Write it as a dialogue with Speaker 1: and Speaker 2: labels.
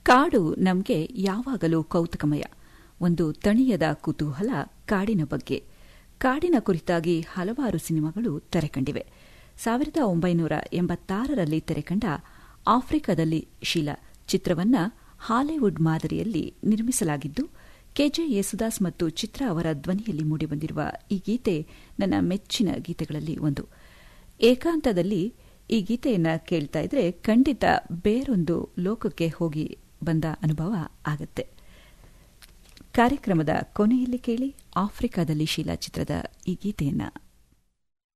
Speaker 1: ಕಾಡು ನಮಗೆ ಯಾವಾಗಲೂ ಕೌತುಕಮಯ ಒಂದು ತಣಿಯದ ಕುತೂಹಲ ಕಾಡಿನ ಬಗ್ಗೆ ಕಾಡಿನ ಕುರಿತಾಗಿ ಹಲವಾರು ಸಿನಿಮಾಗಳು ತೆರೆಕಂಡಿವೆ ಸಾವಿರದ ಒಂಬೈನೂರ ಎಂಬತ್ತಾರರಲ್ಲಿ ತೆರೆಕಂಡ ಆಫ್ರಿಕಾದಲ್ಲಿ ಶೀಲಾ ಚಿತ್ರವನ್ನ ಹಾಲಿವುಡ್ ಮಾದರಿಯಲ್ಲಿ ನಿರ್ಮಿಸಲಾಗಿದ್ದು ಕೆಜೆ ಯೇಸುದಾಸ್ ಮತ್ತು ಚಿತ್ರ ಅವರ ಧ್ವನಿಯಲ್ಲಿ ಮೂಡಿಬಂದಿರುವ ಈ ಗೀತೆ ನನ್ನ ಮೆಚ್ಚಿನ ಗೀತೆಗಳಲ್ಲಿ ಒಂದು ಏಕಾಂತದಲ್ಲಿ ಈ ಗೀತೆಯನ್ನ ಕೇಳ್ತಾ ಇದ್ರೆ ಖಂಡಿತ ಬೇರೊಂದು ಲೋಕಕ್ಕೆ ಹೋಗಿ ಬಂದ ಅನುಭವ ಆಗತ್ತೆ ಕಾರ್ಯಕ್ರಮದ ಕೊನೆಯಲ್ಲಿ ಕೇಳಿ ಆಫ್ರಿಕಾದಲ್ಲಿ ಶೀಲಾ ಚಿತ್ರದ ಈ ಗೀತೆಯನ್ನ